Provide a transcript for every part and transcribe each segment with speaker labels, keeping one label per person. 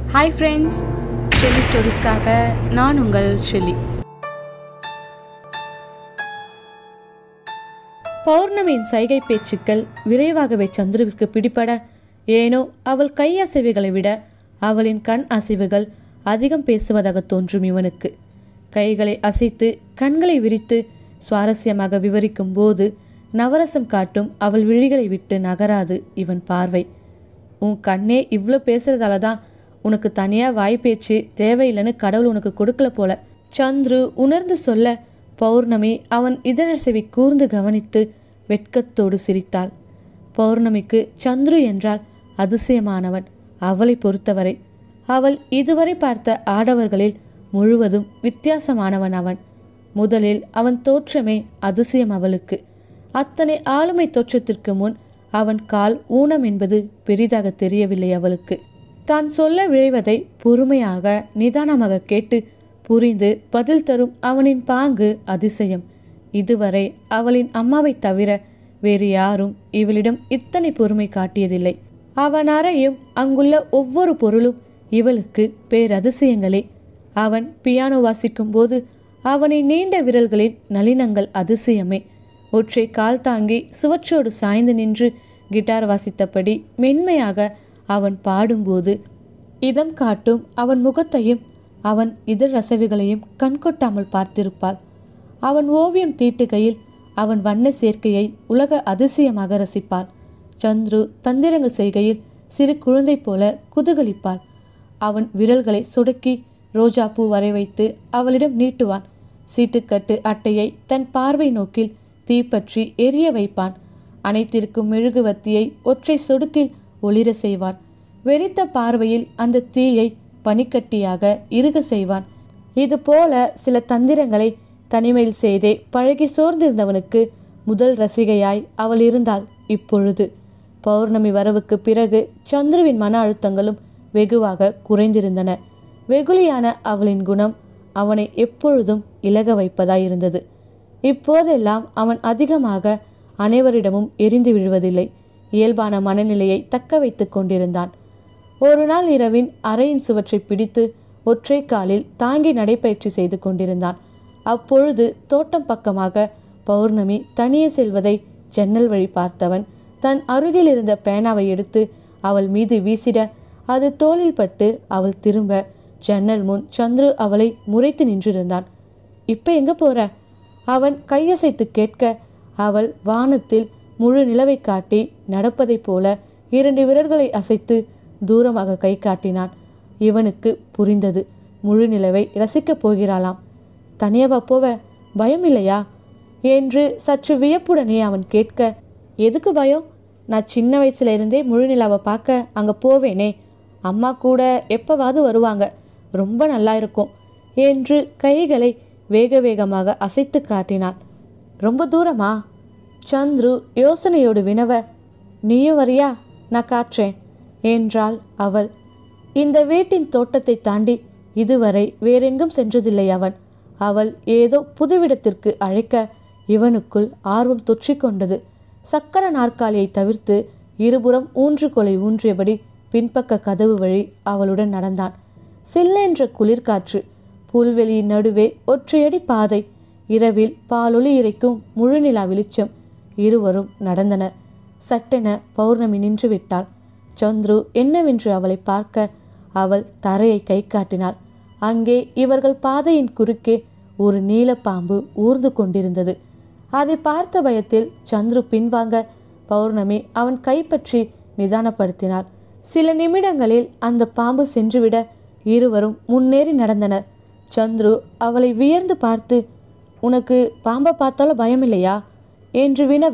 Speaker 1: hi friends Shelley ஸ்டோரிஸ்க்காக நான் உங்கள் Shelley பௌர்ணமியின் சைகை பேச்சுக்கள் விரைவாகவே சந்துருவிற்கு பிடிபட ஏனோ அவள் கை அசைவுகளை விட அவளின் கண் அசைவுகள் அதிகம் பேசுவதாக தோன்றும் இவனுக்கு கைகளை அசைத்து கண்களை விரித்து சுவாரஸ்யமாக விவரிக்கும் போது நவரசம் காட்டும் அவள் விழிகளை விட்டு நகராது இவன் பார்வை உன் கண்ணே இவ்வளோ பேசுறதால தான் உனக்கு தனியாக வாய் பேச்சு தேவையில்லைன்னு கடவுள் உனக்கு கொடுக்கல போல சந்துரு உணர்ந்து சொல்ல பௌர்ணமி அவன் இதழசைவை கூர்ந்து கவனித்து வெட்கத்தோடு சிரித்தாள் பௌர்ணமிக்கு சந்துரு என்றால் அதிசயமானவன் அவளை பொறுத்தவரை அவள் இதுவரை பார்த்த ஆடவர்களில் முழுவதும் வித்தியாசமானவன் அவன் முதலில் அவன் தோற்றமே அதிசயம் அவளுக்கு அத்தனை ஆளுமை தோற்றத்திற்கு முன் அவன் கால் ஊனம் என்பது பெரிதாக தெரியவில்லை அவளுக்கு தான் சொல்ல விழைவதை பொறுமையாக நிதானமாக கேட்டு புரிந்து பதில் தரும் அவனின் பாங்கு அதிசயம் இதுவரை அவளின் அம்மாவை தவிர வேறு யாரும் இவளிடம் இத்தனை பொறுமை காட்டியதில்லை அவன் அறையும் அங்குள்ள ஒவ்வொரு பொருளும் இவளுக்கு பேரதிசயங்களே அவன் பியானோ வாசிக்கும் போது அவனின் நீண்ட விரல்களின் நளினங்கள் அதிசயமே ஒற்றை கால் தாங்கி சுவற்றோடு சாய்ந்து நின்று கிட்டார் வாசித்தபடி மென்மையாக அவன் பாடும்போது இதம் காட்டும் அவன் முகத்தையும் அவன் இதழ் ரசவிகளையும் கண்கொட்டாமல் பார்த்திருப்பாள் அவன் ஓவியம் தீட்டுகையில் அவன் வண்ண சேர்க்கையை உலக அதிசயமாக ரசிப்பாள் சந்துரு தந்திரங்கள் செய்கையில் சிறு குழந்தை போல குதூகலிப்பாள் அவன் விரல்களை சொடுக்கி ரோஜா பூ வரை வைத்து அவளிடம் நீட்டுவான் சீட்டுக்கட்டு அட்டையை தன் பார்வை நோக்கில் தீப்பற்றி எரிய வைப்பான் அனைத்திற்கும் மெழுகுவத்தியை ஒற்றை சொடுக்கில் ஒளிர செய்வான் வெறித்த பார்வையில் அந்த தீயை பனிக்கட்டியாக இறுக செய்வான் இது போல சில தந்திரங்களை தனிமையில் செய்தே பழகி சோர்ந்திருந்தவனுக்கு முதல் ரசிகையாய் அவள் இருந்தாள் இப்பொழுது பௌர்ணமி வரவுக்கு பிறகு சந்துருவின் மன அழுத்தங்களும் வெகுவாக குறைந்திருந்தன வெகுளியான அவளின் குணம் அவனை எப்பொழுதும் இலக வைப்பதாயிருந்தது இப்போதெல்லாம் அவன் அதிகமாக அனைவரிடமும் எரிந்து விழுவதில்லை இயல்பான மனநிலையை தக்க வைத்து கொண்டிருந்தான் ஒரு நாள் இரவின் அறையின் சுவற்றை பிடித்து ஒற்றை காலில் தாங்கி நடைப்பயிற்சி செய்து கொண்டிருந்தான் அப்பொழுது தோட்டம் பக்கமாக பௌர்ணமி தனியே செல்வதை ஜன்னல் வழி பார்த்தவன் தன் அருகில் இருந்த பேனாவை எடுத்து அவள் மீது வீசிட அது தோளில் பட்டு அவள் திரும்ப ஜன்னல் முன் சந்துரு அவளை முறைத்து நின்றிருந்தான் இப்போ எங்க போற அவன் கையசைத்து கேட்க அவள் வானத்தில் முழு நிலவை காட்டி நடப்பதைப் போல இரண்டு விரல்களை அசைத்து தூரமாக கை காட்டினான் இவனுக்கு புரிந்தது முழு நிலவை ரசிக்கப் போகிறாளாம் தனியாவா போவ பயம் இல்லையா என்று சற்று வியப்புடனே அவன் கேட்க எதுக்கு பயம் நான் சின்ன வயசுல இருந்தே முழு நிலாவை பார்க்க அங்கே போவேனே அம்மா கூட எப்பவாவது வருவாங்க ரொம்ப நல்லா இருக்கும் என்று கைகளை வேக வேகமாக அசைத்து காட்டினான் ரொம்ப தூரமா சந்துரு யோசனையோடு வினவ நீயும் வரியா நான் காற்றேன் என்றாள் அவள் இந்த வீட்டின் தோட்டத்தை தாண்டி இதுவரை வேறெங்கும் சென்றதில்லை அவன் அவள் ஏதோ புதுவிடத்திற்கு அழைக்க இவனுக்குள் ஆர்வம் தொற்றிக்கொண்டது சக்கர நாற்காலியை தவிர்த்து இருபுறம் ஊன்றுகோலை ஊன்றியபடி பின்பக்க கதவு வழி அவளுடன் நடந்தான் சில்லென்ற குளிர்காற்று புல்வெளியின் நடுவே ஒற்றையடி பாதை இரவில் பாலொளி இறைக்கும் முழுநிலா வெளிச்சம் இருவரும் நடந்தனர் சட்டென பௌர்ணமி நின்று விட்டாள் சந்துரு என்னவென்று அவளை பார்க்க அவள் தரையை கை காட்டினாள் அங்கே இவர்கள் பாதையின் குறுக்கே ஒரு நீலப்பாம்பு ஊர்ந்து கொண்டிருந்தது அதை பார்த்த பயத்தில் சந்துரு பின்வாங்க பௌர்ணமி அவன் கைப்பற்றி நிதானப்படுத்தினாள் சில நிமிடங்களில் அந்த பாம்பு சென்றுவிட இருவரும் முன்னேறி நடந்தனர் சந்துரு அவளை வியர்ந்து பார்த்து உனக்கு பாம்பை பார்த்தாலும் பயம் இல்லையா என்று வினவ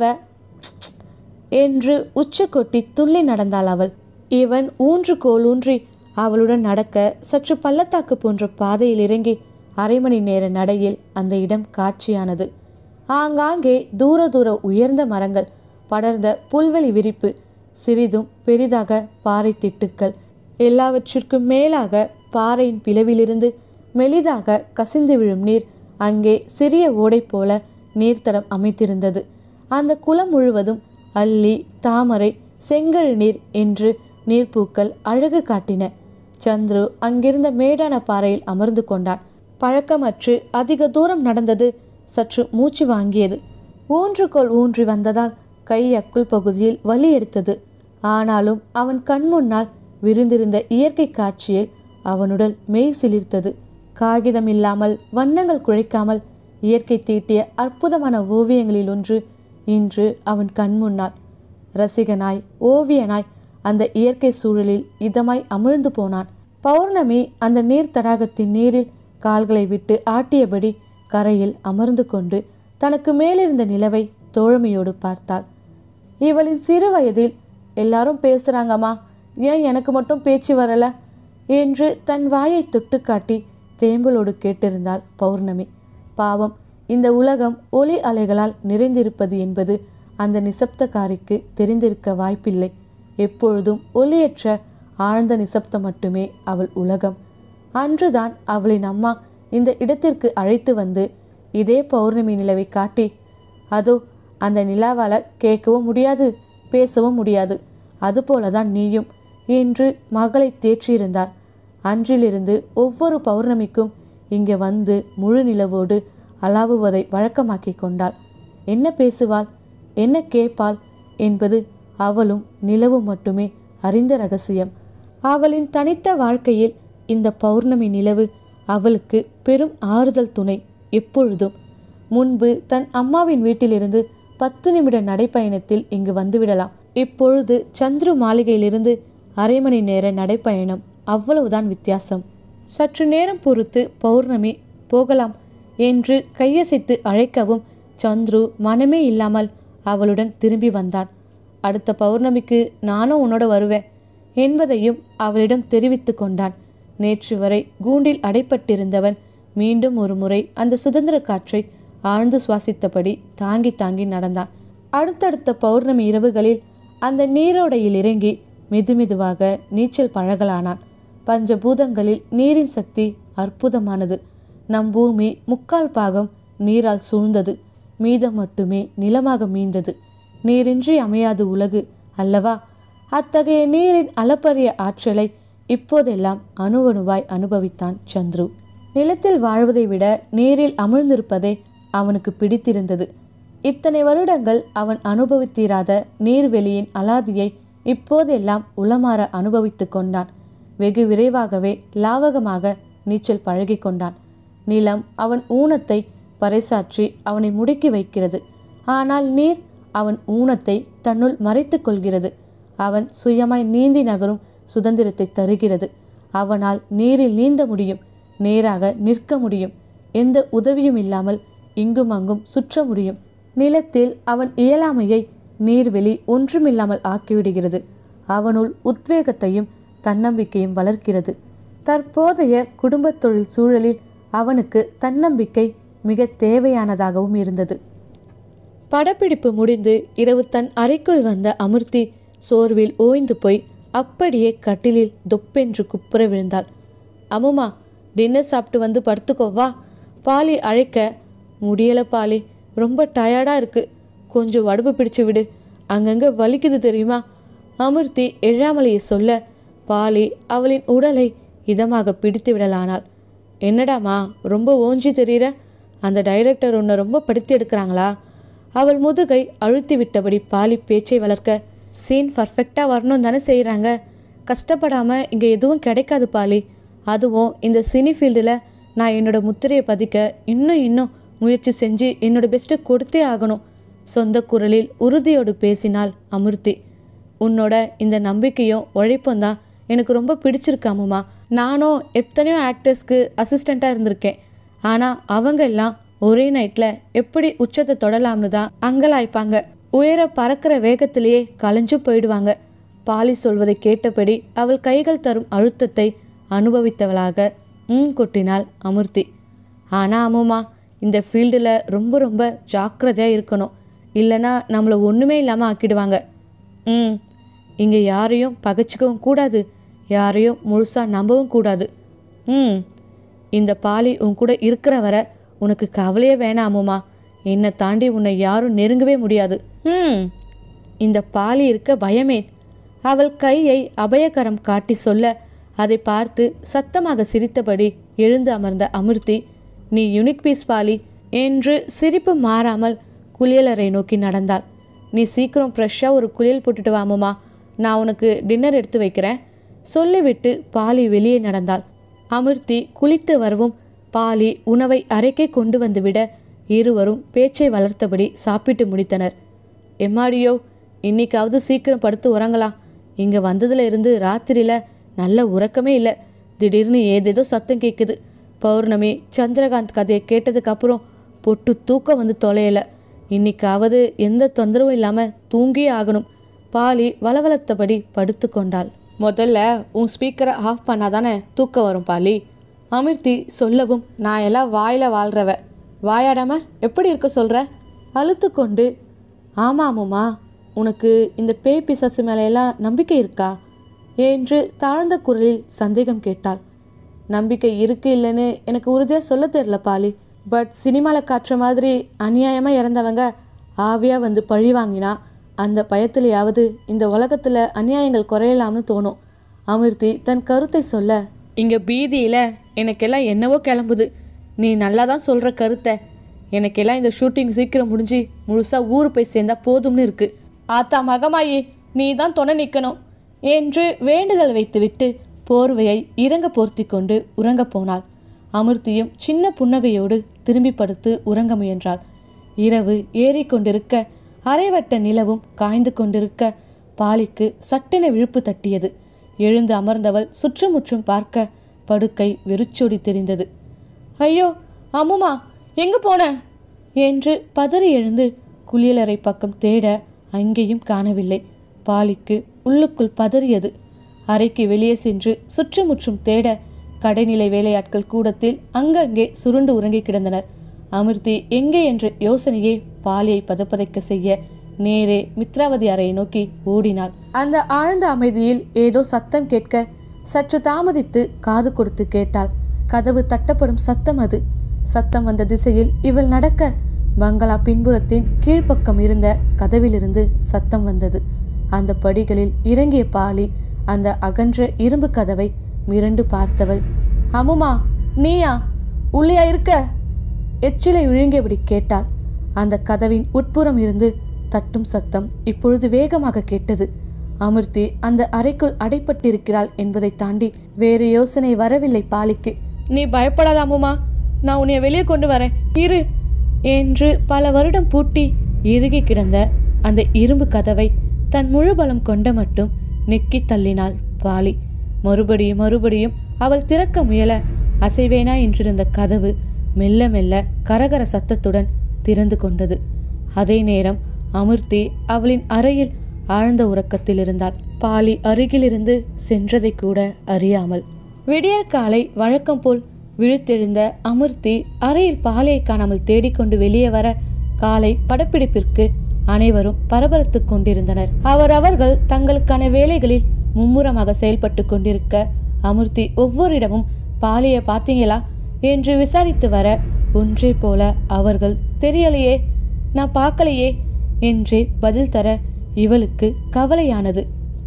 Speaker 1: என்று உச்ச கொட்டி துள்ளி நடந்தாள் அவள் இவன் ஊன்று கோல் ஊன்றி அவளுடன் நடக்க சற்று பள்ளத்தாக்கு போன்ற பாதையில் இறங்கி அரை மணி நேர நடையில் அந்த இடம் காட்சியானது ஆங்காங்கே தூர தூர உயர்ந்த மரங்கள் படர்ந்த புல்வெளி விரிப்பு சிறிதும் பெரிதாக பாறை திட்டுக்கள் எல்லாவற்றிற்கும் மேலாக பாறையின் பிளவிலிருந்து மெலிதாக கசிந்து விழும் நீர் அங்கே சிறிய ஓடை போல நீர்த்தடம் அமைத்திருந்தது அந்த குளம் முழுவதும் அல்லி தாமரை செங்கழு நீர் என்று நீர்ப்பூக்கள் அழகு காட்டின சந்துரு அங்கிருந்த மேடான பாறையில் அமர்ந்து கொண்டான் பழக்கமற்று அதிக தூரம் நடந்தது சற்று மூச்சு வாங்கியது ஊன்றுகோல் ஊன்றி வந்ததால் கை அக்குள் பகுதியில் வலி எடுத்தது ஆனாலும் அவன் கண் முன்னால் விரிந்திருந்த இயற்கை காட்சியில் அவனுடல் மெய் சிலிர்த்தது காகிதம் இல்லாமல் வண்ணங்கள் குழைக்காமல் இயற்கை தீட்டிய அற்புதமான ஓவியங்களில் ஒன்று இன்று அவன் கண் முன்னால் ரசிகனாய் ஓவியனாய் அந்த இயற்கை சூழலில் இதமாய் அமிழ்ந்து போனான் பௌர்ணமி அந்த நீர் தடாகத்தின் நீரில் கால்களை விட்டு ஆட்டியபடி கரையில் அமர்ந்து கொண்டு தனக்கு மேலிருந்த நிலவை தோழமையோடு பார்த்தாள் இவளின் சிறு வயதில் எல்லாரும் பேசுறாங்கம்மா ஏன் எனக்கு மட்டும் பேச்சு வரல என்று தன் வாயை தொட்டு காட்டி தேம்பலோடு கேட்டிருந்தாள் பௌர்ணமி பாவம் இந்த உலகம் ஒளி அலைகளால் நிறைந்திருப்பது என்பது அந்த நிசப்தக்காரிக்கு தெரிந்திருக்க வாய்ப்பில்லை எப்பொழுதும் ஒளியற்ற ஆழ்ந்த நிசப்தம் மட்டுமே அவள் உலகம் அன்றுதான் அவளின் அம்மா இந்த இடத்திற்கு அழைத்து வந்து இதே பௌர்ணமி நிலவை காட்டி அதோ அந்த நிலாவால கேட்கவும் முடியாது பேசவும் முடியாது அதுபோல தான் நீயும் என்று மகளை தேற்றியிருந்தார் அன்றிலிருந்து ஒவ்வொரு பௌர்ணமிக்கும் இங்கே வந்து முழு நிலவோடு அலாவுவதை வழக்கமாக்கிக் கொண்டாள் என்ன பேசுவாள் என்ன கேட்பாள் என்பது அவளும் நிலவும் மட்டுமே அறிந்த ரகசியம் அவளின் தனித்த வாழ்க்கையில் இந்த பௌர்ணமி நிலவு அவளுக்கு பெரும் ஆறுதல் துணை எப்பொழுதும் முன்பு தன் அம்மாவின் வீட்டிலிருந்து பத்து நிமிட நடைப்பயணத்தில் இங்கு வந்துவிடலாம் இப்பொழுது சந்துரு மாளிகையிலிருந்து அரை மணி நேர நடைப்பயணம் அவ்வளவுதான் வித்தியாசம் சற்று நேரம் பொறுத்து பௌர்ணமி போகலாம் என்று கையசைத்து அழைக்கவும் சந்துரு மனமே இல்லாமல் அவளுடன் திரும்பி வந்தான் அடுத்த பௌர்ணமிக்கு நானும் உன்னோட வருவேன் என்பதையும் அவளிடம் தெரிவித்து கொண்டான் நேற்று வரை கூண்டில் அடைப்பட்டிருந்தவன் மீண்டும் ஒரு முறை அந்த சுதந்திர காற்றை ஆழ்ந்து சுவாசித்தபடி தாங்கி தாங்கி நடந்தான் அடுத்தடுத்த பௌர்ணமி இரவுகளில் அந்த நீரோடையில் இறங்கி மெதுமெதுவாக நீச்சல் பழகலானான் பஞ்சபூதங்களில் நீரின் சக்தி அற்புதமானது நம் பூமி முக்கால் பாகம் நீரால் சூழ்ந்தது மீதம் மட்டுமே நிலமாக மீந்தது நீரின்றி அமையாது உலகு அல்லவா அத்தகைய நீரின் அளப்பரிய ஆற்றலை இப்போதெல்லாம் அணுவணுவாய் அனுபவித்தான் சந்துரு நிலத்தில் வாழ்வதை விட நீரில் அமிழ்ந்திருப்பதே அவனுக்கு பிடித்திருந்தது இத்தனை வருடங்கள் அவன் அனுபவித்தீராத நீர்வெளியின் அலாதியை இப்போதெல்லாம் உளமாற அனுபவித்து கொண்டான் வெகு விரைவாகவே லாவகமாக நீச்சல் பழகி கொண்டான் நிலம் அவன் ஊனத்தை பறைசாற்றி அவனை முடுக்கி வைக்கிறது ஆனால் நீர் அவன் ஊனத்தை தன்னுள் மறைத்து கொள்கிறது அவன் சுயமாய் நீந்தி நகரும் சுதந்திரத்தை தருகிறது அவனால் நீரில் நீந்த முடியும் நேராக நிற்க முடியும் எந்த உதவியும் இல்லாமல் இங்கும் அங்கும் சுற்ற முடியும் நிலத்தில் அவன் இயலாமையை நீர்வெளி ஒன்றுமில்லாமல் ஆக்கிவிடுகிறது அவனுள் உத்வேகத்தையும் தன்னம்பிக்கையும் வளர்க்கிறது தற்போதைய குடும்பத் தொழில் சூழலில் அவனுக்கு தன்னம்பிக்கை மிக தேவையானதாகவும் இருந்தது படப்பிடிப்பு முடிந்து இரவு தன் அறைக்குள் வந்த அமிர்தி சோர்வில் ஓய்ந்து போய் அப்படியே கட்டிலில் தொப்பென்று குப்புற விழுந்தாள் அம்முமா டின்னர் சாப்பிட்டு வந்து படுத்துக்கோ வா பாலி அழைக்க முடியல பாலி ரொம்ப டயர்டாக இருக்கு கொஞ்சம் உடம்பு பிடிச்சு விடு அங்கங்கே வலிக்குது தெரியுமா அமிர்தி எழாமலேயே சொல்ல பாலி அவளின் உடலை இதமாக பிடித்து விடலானாள் என்னடாமா ரொம்ப ஓஞ்சி தெரியுற அந்த டைரக்டர் உன்னை ரொம்ப படுத்தி எடுக்கிறாங்களா அவள் முதுகை அழுத்தி விட்டபடி பாலி பேச்சை வளர்க்க சீன் பர்ஃபெக்டாக வரணும் தானே செய்கிறாங்க கஷ்டப்படாமல் இங்கே எதுவும் கிடைக்காது பாலி அதுவும் இந்த சினி ஃபீல்டில் நான் என்னோட முத்திரையை பதிக்க இன்னும் இன்னும் முயற்சி செஞ்சு என்னோட பெஸ்ட்டை கொடுத்தே ஆகணும் சொந்த குரலில் உறுதியோடு பேசினாள் அமிர்தி உன்னோட இந்த நம்பிக்கையும் உழைப்பும் தான் எனக்கு ரொம்ப பிடிச்சிருக்காமுமா நானும் எத்தனையோ ஆக்டர்ஸ்க்கு அசிஸ்டண்ட்டாக இருந்திருக்கேன் ஆனால் அவங்க எல்லாம் ஒரே நைட்டில் எப்படி உச்சத்தை தொடலாம்னு தான் அங்கலாய்ப்பாங்க உயர பறக்கிற வேகத்திலேயே கலைஞ்சும் போயிடுவாங்க பாலி சொல்வதை கேட்டபடி அவள் கைகள் தரும் அழுத்தத்தை அனுபவித்தவளாக ம் கொட்டினாள் அமிர்தி ஆனால் அம்முமா இந்த ஃபீல்டில் ரொம்ப ரொம்ப ஜாக்கிரதையாக இருக்கணும் இல்லைன்னா நம்மளை ஒன்றுமே இல்லாமல் ஆக்கிடுவாங்க ம் இங்கே யாரையும் பகைச்சிக்கவும் கூடாது யாரையும் முழுசாக நம்பவும் கூடாது ம் இந்த பாலி உன் கூட இருக்கிற வரை உனக்கு கவலையே வேணாமுமா என்னை தாண்டி உன்னை யாரும் நெருங்கவே முடியாது ம் இந்த பாலி இருக்க பயமேன் அவள் கையை அபயகரம் காட்டி சொல்ல அதை பார்த்து சத்தமாக சிரித்தபடி எழுந்து அமர்ந்த அமிர்தி நீ யுனிக் பீஸ் பாலி என்று சிரிப்பு மாறாமல் குளியலறை நோக்கி நடந்தாள் நீ சீக்கிரம் ஃப்ரெஷ்ஷாக ஒரு குளியல் போட்டுட்டு வாமுமா நான் உனக்கு டின்னர் எடுத்து வைக்கிறேன் சொல்லிவிட்டு பாலி வெளியே நடந்தாள் அமிர்தி குளித்து வரவும் பாலி உணவை அறைக்கே கொண்டு வந்துவிட இருவரும் பேச்சை வளர்த்தபடி சாப்பிட்டு முடித்தனர் எம்மாடியோ இன்னைக்காவது சீக்கிரம் படுத்து உறங்கலாம் இங்கே வந்ததுல இருந்து ராத்திரியில் நல்ல உறக்கமே இல்லை திடீர்னு ஏதேதோ சத்தம் கேட்குது பௌர்ணமி சந்திரகாந்த் கதையை கேட்டதுக்கப்புறம் பொட்டு தூக்கம் வந்து தொலையல இன்னைக்காவது எந்த தொந்தரவும் இல்லாமல் தூங்கியே ஆகணும் பாலி வளவளத்தபடி படுத்து கொண்டாள் முதல்ல உன் ஸ்பீக்கரை ஆஃப் பண்ணாதானே தூக்கம் வரும் பாலி அமிர்தி சொல்லவும் நான் எல்லாம் வாயில் வாழ்றவ வாயாடாம எப்படி இருக்க சொல்கிற அழுத்து கொண்டு ஆமாமுமா உனக்கு இந்த பேய் பிசாசு மேலையெல்லாம் நம்பிக்கை இருக்கா என்று தாழ்ந்த குரலில் சந்தேகம் கேட்டாள் நம்பிக்கை இருக்கு இல்லைன்னு எனக்கு உறுதியாக சொல்ல தெரில பாலி பட் சினிமாவில் காட்டுற மாதிரி அநியாயமாக இறந்தவங்க ஆவியாக வந்து பழி வாங்கினா அந்த பயத்திலேயாவது இந்த உலகத்தில் அநியாயங்கள் குறையலாம்னு தோணும் அமிர்தி தன் கருத்தை சொல்ல இங்கே பீதியில் எனக்கெல்லாம் என்னவோ கிளம்புது நீ நல்லா தான் சொல்கிற கருத்தை எனக்கெல்லாம் இந்த ஷூட்டிங் சீக்கிரம் முடிஞ்சு முழுசாக ஊர் போய் சேர்ந்தா போதும்னு இருக்கு ஆத்தா மகமாயி நீ தான் துணை நிற்கணும் என்று வேண்டுதல் வைத்துவிட்டு போர்வையை இறங்க போர்த்தி கொண்டு உறங்கப் போனாள் அமிர்தியும் சின்ன புன்னகையோடு திரும்பி படுத்து உறங்க முயன்றாள் இரவு ஏறிக்கொண்டிருக்க அரைவட்ட நிலவும் காய்ந்து கொண்டிருக்க பாலிக்கு சட்டென விழுப்பு தட்டியது எழுந்து அமர்ந்தவள் சுற்றுமுற்றும் பார்க்க படுக்கை வெறிச்சோடி தெரிந்தது ஐயோ அம்முமா எங்க போன என்று பதறி எழுந்து குளியலறை பக்கம் தேட அங்கேயும் காணவில்லை பாலிக்கு உள்ளுக்குள் பதறியது அறைக்கு வெளியே சென்று சுற்றுமுற்றும் தேட கடைநிலை வேலையாட்கள் கூடத்தில் அங்கங்கே சுருண்டு உறங்கி கிடந்தனர் அமிர்தி எங்கே என்ற யோசனையே பாலியை பதப்பதைக்க செய்ய நேரே மித்ராவதி அறையை நோக்கி ஓடினாள் அந்த ஆழ்ந்த அமைதியில் ஏதோ சத்தம் கேட்க சற்று தாமதித்து காது கொடுத்து கேட்டாள் கதவு தட்டப்படும் சத்தம் அது சத்தம் வந்த திசையில் இவள் நடக்க பங்களா பின்புறத்தின் கீழ்ப்பக்கம் இருந்த கதவிலிருந்து சத்தம் வந்தது அந்த படிகளில் இறங்கிய பாலி அந்த அகன்ற இரும்பு கதவை மிரண்டு பார்த்தவள் அம்முமா நீயா உள்ளியா இருக்க எச்சிலை விழுங்கியபடி கேட்டாள் அந்த கதவின் உட்புறம் இருந்து தட்டும் சத்தம் இப்பொழுது வேகமாக கேட்டது அமிர்தி அந்த அறைக்குள் அடைப்பட்டிருக்கிறாள் என்பதை தாண்டி வேறு யோசனை வரவில்லை பாலிக்கு நீ பயப்படாத அம்முமா நான் உன்னை வெளியே கொண்டு வரேன் இரு என்று பல வருடம் பூட்டி இறுகி கிடந்த அந்த இரும்பு கதவை தன் முழு பலம் கொண்ட மட்டும் நெக்கி தள்ளினாள் பாலி மறுபடியும் மறுபடியும் அவள் திறக்க முயல அசைவேனா என்றிருந்த கதவு மெல்ல மெல்ல கரகர சத்தத்துடன் திறந்து கொண்டது அதே நேரம் அமிர்தி அவளின் அறையில் ஆழ்ந்த உறக்கத்தில் இருந்தாள் பாலி அருகிலிருந்து சென்றதை கூட அறியாமல் விடியற்காலை வழக்கம் போல் விழித்தெழுந்த அமிர்தி அறையில் பாலையை காணாமல் தேடிக்கொண்டு வெளியே வர காலை படப்பிடிப்பிற்கு அனைவரும் பரபரத்துக் கொண்டிருந்தனர் அவரவர்கள் தங்களுக்கான வேலைகளில் மும்முரமாக செயல்பட்டு கொண்டிருக்க அமிர்தி ஒவ்வொரு இடமும் பாலியை பார்த்தீங்களா என்று விசாரித்து வர ஒன்றே போல அவர்கள் தெரியலையே நான் பார்க்கலையே என்றே பதில் தர இவளுக்கு கவலையானது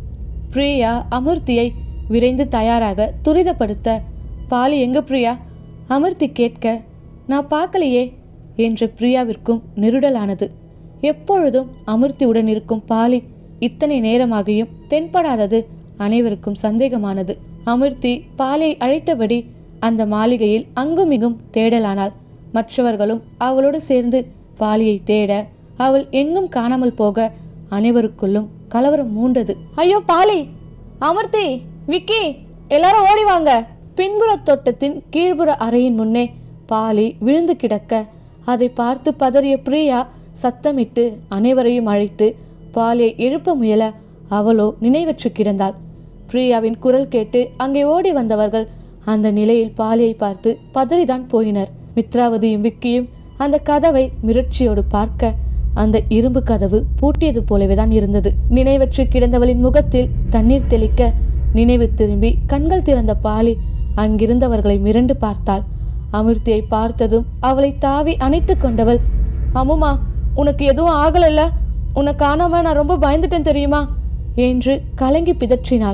Speaker 1: பிரியா அமிர்தியை விரைந்து தயாராக துரிதப்படுத்த பாலி எங்க பிரியா அமிர்தி கேட்க நான் பார்க்கலையே என்ற பிரியாவிற்கும் நெருடலானது எப்பொழுதும் அமிர்தியுடன் இருக்கும் பாலி இத்தனை நேரமாகியும் தென்படாதது அனைவருக்கும் சந்தேகமானது அமிர்தி பாலை அழைத்தபடி அந்த மாளிகையில் அங்குமிகும் தேடலானாள் மற்றவர்களும் அவளோடு சேர்ந்து பாலியை தேட அவள் எங்கும் காணாமல் போக அனைவருக்குள்ளும் கலவரம் மூண்டது ஐயோ பாலி அமர்த்தி விக்கி எல்லாரும் ஓடி வாங்க பின்புற தோட்டத்தின் கீழ்ப்புற அறையின் முன்னே பாலி விழுந்து கிடக்க அதை பார்த்து பதறிய பிரியா சத்தமிட்டு அனைவரையும் அழைத்து பாலியை எழுப்ப முயல அவளோ நினைவற்று கிடந்தாள் பிரியாவின் குரல் கேட்டு அங்கே ஓடி வந்தவர்கள் அந்த நிலையில் பாலியை பார்த்து பதறிதான் போயினர் மித்ராவதியும் விக்கியும் அந்த கதவை மிரட்சியோடு பார்க்க அந்த இரும்பு கதவு பூட்டியது போலவே தான் இருந்தது நினைவற்று கிடந்தவளின் முகத்தில் தண்ணீர் தெளிக்க நினைவு திரும்பி கண்கள் திறந்த பாலி அங்கிருந்தவர்களை மிரண்டு பார்த்தாள் அமிர்தியை பார்த்ததும் அவளை தாவி அணைத்து கொண்டவள் அம்முமா உனக்கு எதுவும் ஆகலைல்ல உன்னை காணாம நான் ரொம்ப பயந்துட்டேன் தெரியுமா என்று கலங்கி பிதற்றினாள்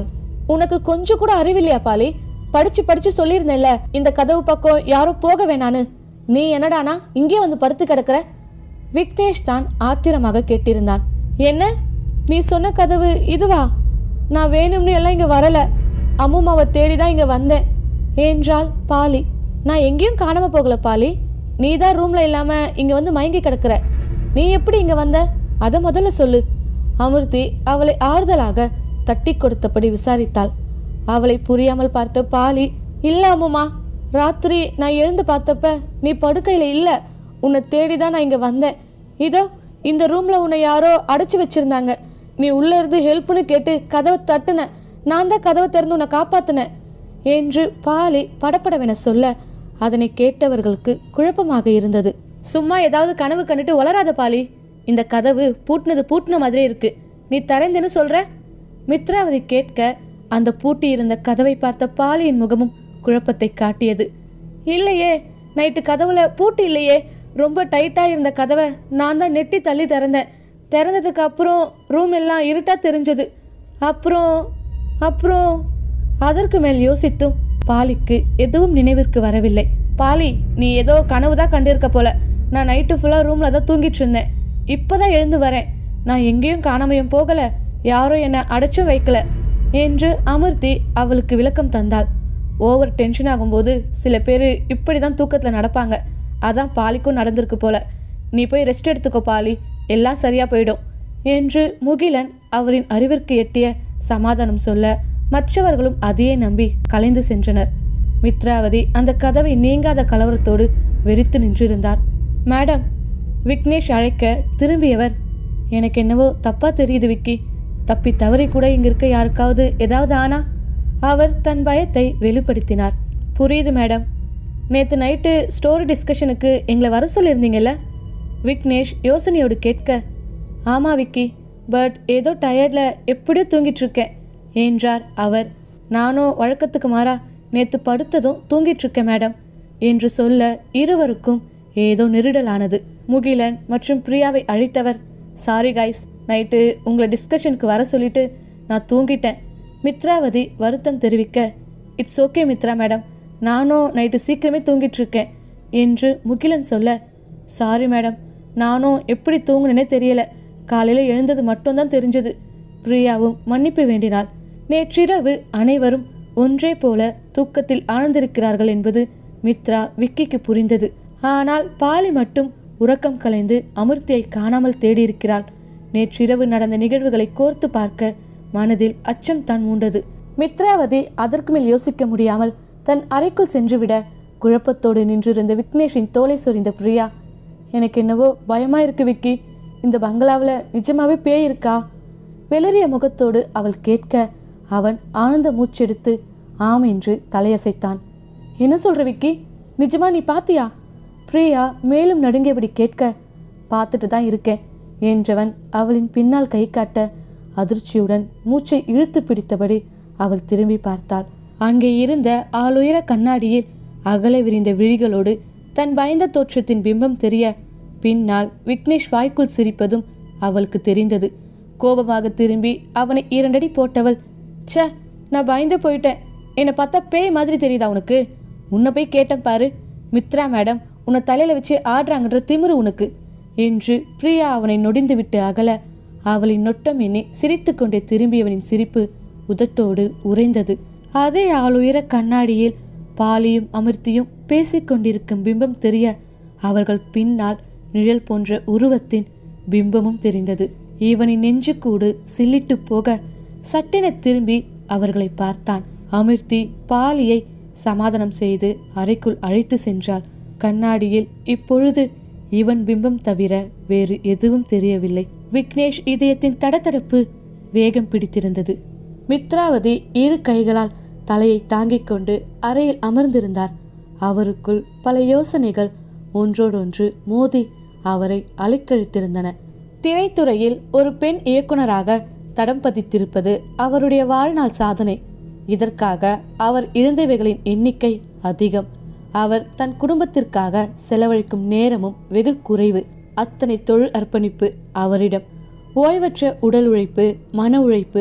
Speaker 1: உனக்கு கொஞ்சம் கூட அறிவில்லையா பாலி படிச்சு படிச்சு சொல்லியிருந்தேன்ல இந்த கதவு பக்கம் யாரும் போக வேணான்னு நீ என்னடானா இங்கே வந்து படுத்து கிடக்குற விக்னேஷ் தான் ஆத்திரமாக கேட்டிருந்தான் என்ன நீ சொன்ன கதவு இதுவா நான் வேணும்னு எல்லாம் இங்க வரல அம்முமாவை தேடி தான் இங்க வந்தேன் என்றாள் பாலி நான் எங்கேயும் காணாம போகல பாலி நீ தான் ரூம்ல இல்லாம இங்க வந்து மயங்கி கிடக்குற நீ எப்படி இங்க வந்த அதை முதல்ல சொல்லு அமிர்தி அவளை ஆறுதலாக தட்டி கொடுத்தபடி விசாரித்தாள் அவளை புரியாமல் பார்த்த பாலி இல்ல அம்முமா ராத்திரி நான் எழுந்து பார்த்தப்ப நீ படுக்கையில இல்ல உன்னை தேடி தான் நான் இங்க வந்தேன் இதோ இந்த ரூம்ல உன்னை யாரோ அடைச்சு வச்சிருந்தாங்க நீ உள்ள இருந்து ஹெல்ப்னு கேட்டு கதவை தட்டுன நான் தான் கதவை திறந்து உன்னை காப்பாத்தினேன் என்று பாலி படபடவென சொல்ல அதனை கேட்டவர்களுக்கு குழப்பமாக இருந்தது சும்மா ஏதாவது கனவு கண்டுட்டு வளராத பாலி இந்த கதவு பூட்டினது பூட்டின மாதிரி இருக்கு நீ திறந்தேன்னு சொல்ற மித்ராவதி கேட்க அந்த பூட்டி இருந்த கதவை பார்த்த பாலியின் முகமும் குழப்பத்தை காட்டியது இல்லையே நைட்டு கதவுல பூட்டு இல்லையே ரொம்ப டைட்டா இருந்த கதவை நான் தான் நெட்டி தள்ளி திறந்தேன் திறந்ததுக்கு அப்புறம் ரூம் எல்லாம் இருட்டா தெரிஞ்சது அப்புறம் அப்புறம் அதற்கு மேல் யோசித்தும் பாலிக்கு எதுவும் நினைவிற்கு வரவில்லை பாலி நீ ஏதோ கனவு தான் கண்டிருக்க போல நான் நைட்டு ஃபுல்லாக ரூமில் தான் தூங்கிட்டு இருந்தேன் இப்போதான் எழுந்து வரேன் நான் எங்கேயும் காணாமையும் போகல யாரும் என்னை அடைச்சும் வைக்கல என்று அமிர்தி அவளுக்கு விளக்கம் தந்தாள் ஓவர் டென்ஷன் ஆகும்போது சில பேர் இப்படி தான் தூக்கத்தில் நடப்பாங்க அதான் பாலிக்கும் நடந்திருக்கு போல நீ போய் ரெஸ்ட் எடுத்துக்கோ பாலி எல்லாம் சரியா போயிடும் என்று முகிலன் அவரின் அறிவிற்கு எட்டிய சமாதானம் சொல்ல மற்றவர்களும் அதையே நம்பி கலைந்து சென்றனர் மித்ராவதி அந்த கதவை நீங்காத கலவரத்தோடு வெறித்து நின்றிருந்தார் மேடம் விக்னேஷ் அழைக்க திரும்பியவர் எனக்கு என்னவோ தப்பா தெரியுது விக்கி தப்பி தவறி கூட இங்க இருக்க யாருக்காவது ஏதாவது ஆனா அவர் தன் பயத்தை வெளிப்படுத்தினார் புரியுது மேடம் நேற்று நைட்டு ஸ்டோரி டிஸ்கஷனுக்கு எங்களை வர சொல்லியிருந்தீங்கல்ல விக்னேஷ் யோசனையோடு கேட்க ஆமா விக்கி பட் ஏதோ டயர்டில் எப்படியோ தூங்கிட்டு இருக்கேன் என்றார் அவர் நானும் வழக்கத்துக்கு மாறா நேற்று படுத்ததும் தூங்கிட்டு இருக்கேன் மேடம் என்று சொல்ல இருவருக்கும் ஏதோ நெருடலானது முகிலன் மற்றும் பிரியாவை அழைத்தவர் சாரி கைஸ் நைட்டு உங்களை டிஸ்கஷனுக்கு வர சொல்லிட்டு நான் தூங்கிட்டேன் மித்ராவதி வருத்தம் தெரிவிக்க இட்ஸ் ஓகே மித்ரா மேடம் நானும் நைட்டு சீக்கிரமே தூங்கிட்டு இருக்கேன் என்று முகிலன் சொல்ல சாரி மேடம் நானும் எப்படி தூங்குனேனே தெரியல காலையில் எழுந்தது மட்டும்தான் தெரிஞ்சது பிரியாவும் மன்னிப்பு வேண்டினாள் நேற்றிரவு அனைவரும் ஒன்றே போல தூக்கத்தில் ஆழ்ந்திருக்கிறார்கள் என்பது மித்ரா விக்கிக்கு புரிந்தது ஆனால் பாலி மட்டும் உறக்கம் கலைந்து அமிர்தியை காணாமல் தேடியிருக்கிறாள் நேற்றிரவு நடந்த நிகழ்வுகளை கோர்த்து பார்க்க மனதில் அச்சம் தான் மூண்டது மித்ராவதி அதற்கு மேல் யோசிக்க முடியாமல் தன் அறைக்குள் சென்றுவிட குழப்பத்தோடு நின்றிருந்த விக்னேஷின் தோலை சொரிந்த பிரியா எனக்கு என்னவோ பயமா இருக்கு விக்கி இந்த பங்களாவில் நிஜமாவே பேய் இருக்கா வெளிரிய முகத்தோடு அவள் கேட்க அவன் ஆழ்ந்த மூச்செடுத்து ஆம் என்று தலையசைத்தான் என்ன சொல்ற விக்கி நிஜமா நீ பாத்தியா பிரியா மேலும் நடுங்கியபடி கேட்க பார்த்துட்டு தான் இருக்கேன் என்றவன் அவளின் பின்னால் கை காட்ட அதிர்ச்சியுடன் மூச்சை இழுத்து பிடித்தபடி அவள் திரும்பி பார்த்தாள் அங்கே இருந்த ஆளுயர கண்ணாடியில் அகல விரிந்த விழிகளோடு தன் பயந்த தோற்றத்தின் பிம்பம் தெரிய பின்னால் விக்னேஷ் வாய்க்குள் சிரிப்பதும் அவளுக்கு தெரிந்தது கோபமாக திரும்பி அவனை இரண்டடி போட்டவள் ச்சே நான் பயந்து போயிட்டேன் என்னை பார்த்தா பேய் மாதிரி தெரியுதா உனக்கு உன்னை போய் கேட்டேன் பாரு மித்ரா மேடம் உன்னை தலையில வச்சு ஆடுறாங்கன்ற திமிரு உனக்கு என்று பிரியா அவனை நொடிந்து விட்டு அகல அவளின் நொட்டம் எண்ணி சிரித்துக்கொண்டே திரும்பியவனின் சிரிப்பு உதட்டோடு உறைந்தது அதே ஆளுயர கண்ணாடியில் பாலியும் அமிர்தியும் பேசிக்கொண்டிருக்கும் பிம்பம் தெரிய அவர்கள் பின்னால் நிழல் போன்ற உருவத்தின் பிம்பமும் தெரிந்தது இவனின் நெஞ்சுக்கூடு சில்லிட்டு போக சட்டென திரும்பி அவர்களை பார்த்தான் அமிர்தி பாலியை சமாதானம் செய்து அறைக்குள் அழைத்து சென்றாள் கண்ணாடியில் இப்பொழுது இவன் பிம்பம் தவிர வேறு எதுவும் தெரியவில்லை விக்னேஷ் இதயத்தின் தடதடப்பு வேகம் பிடித்திருந்தது மித்ராவதி இரு கைகளால் தலையை தாங்கிக் கொண்டு அறையில் அமர்ந்திருந்தார் அவருக்குள் பல யோசனைகள் ஒன்றோடொன்று மோதி அவரை அலைக்கழித்திருந்தன திரைத்துறையில் ஒரு பெண் இயக்குனராக தடம் பதித்திருப்பது அவருடைய வாழ்நாள் சாதனை இதற்காக அவர் இழந்தவைகளின் எண்ணிக்கை அதிகம் அவர் தன் குடும்பத்திற்காக செலவழிக்கும் நேரமும் வெகு குறைவு அத்தனை தொழில் அர்ப்பணிப்பு அவரிடம் ஓய்வற்ற உடல் உழைப்பு மன உழைப்பு